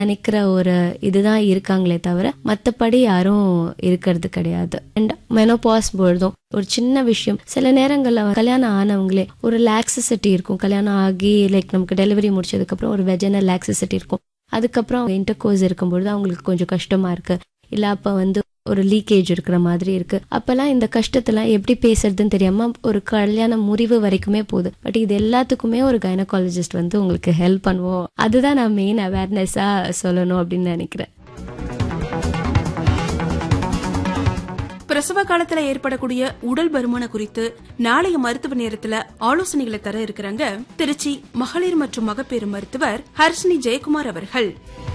நினைக்கிற ஒரு இதுதான் இருக்காங்களே தவிர மத்தபடி யாரும் இருக்கிறது கிடையாது அண்ட் மெனோபாஸ் பொழுதும் ஒரு சின்ன விஷயம் சில நேரங்கள்ல கல்யாணம் ஆனவங்களே ஒரு லாக்ஸிசிட்டி இருக்கும் கல்யாணம் ஆகி லைக் நமக்கு டெலிவரி முடிச்சதுக்கு அப்புறம் ஒரு வெஜனல் லாக்ஸிசிட்டி இருக்கும் அதுக்கப்புறம் இன்டர் கோர்ஸ் இருக்கும்பொழுது அவங்களுக்கு கொஞ்சம் கஷ்டமா இருக்கு இல்ல அப்ப வந்து ஒரு லீக்கேஜ் இருக்கிற மாதிரி இருக்கு அப்பெல்லாம் இந்த கஷ்டத்தெல்லாம் எப்படி பேசுறதுன்னு தெரியாம ஒரு கல்யாண முறிவு வரைக்குமே போகுது பட் இது எல்லாத்துக்குமே ஒரு கைனகாலஜிஸ்ட் வந்து உங்களுக்கு ஹெல்ப் பண்ணுவோம் அதுதான் நான் மெயின் அவேர்னஸா சொல்லணும் அப்படின்னு நினைக்கிறேன் பிரசவ காலத்துல ஏற்படக்கூடிய உடல் பருமன குறித்து நாளைய மருத்துவ நேரத்துல ஆலோசனைகளை தர இருக்கிறாங்க திருச்சி மகளிர் மற்றும் மகப்பேறு மருத்துவர் ஹர்ஷினி ஜெயக்குமார் அவர்கள்